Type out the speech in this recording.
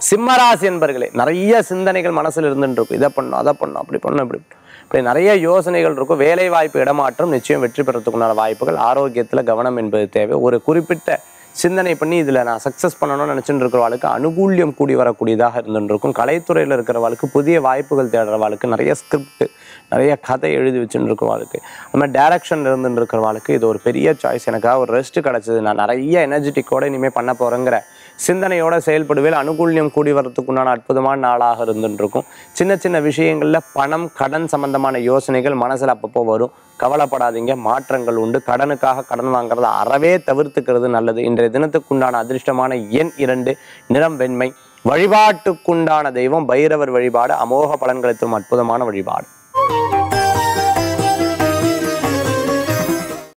சிம்மராசி என்பர்களே நிறைய சிந்தனைகள் மனசுல இருந்துட்டு இருக்கும் இதை பண்ணும் அதை பண்ணும் அப்படி பண்ணும் இப்படி பண்ணும். இப்படி நிறைய யோசனைகள் இருக்கும் வேலை வாய்ப்பு இடமாற்றம் நிச்சயம் வெற்றி பெறத்துக்குண்டான வாய்ப்புகள் ஆரோக்கியத்தில் கவனம் என்பது தேவை ஒரு குறிப்பிட்ட சிந்தனை பண்ணி இதில் நான் சக்ஸஸ் பண்ணணும்னு நினச்சிட்டு இருக்கிறவாளுக்கு அனுகூல்யம் கூடி வரக்கூடியதாக இருந்துட்டு இருக்கும் கலைத்துறையில் இருக்கிறவாளுக்கு புதிய வாய்ப்புகள் தேடுறவாளுக்கு நிறைய ஸ்கிரிப்ட் நிறைய கதை எழுதி வச்சுட்டு இருக்கிறவாளுக்கு அது மாதிரி டேரக்ஷன் இருந்துட்டு இருக்கிறவாளுக்கு இது ஒரு பெரிய சாய்ஸ் எனக்காக ஒரு ரெஸ்ட் கிடச்சிது நான் நிறைய எனர்ஜெட்டிக்கோட இனிமேல் பண்ண போகிறேங்கிற சிந்தனையோட செயல்படுவேல் அனுகூல்யம் கூடி வரத்துக்குண்டான அற்புதமான நாளாக இருந்துட்டு இருக்கும் சின்ன சின்ன விஷயங்களில் பணம் கடன் சம்பந்தமான யோசனைகள் மனசில் அப்பப்போ வரும் கவலைப்படாதீங்க மாற்றங்கள் உண்டு கடனுக்காக கடன் வாங்குறத அறவே தவிர்த்துக்கிறது நல்லது இன்றைய தினத்துக்குண்டான அதிர்ஷ்டமான எண் இரண்டு நிறம் வெண்மை வழிபாட்டுக்குண்டான தெய்வம் பைரவர் வழிபாடு அமோக பலன்களை தரும் அற்புதமான வழிபாடு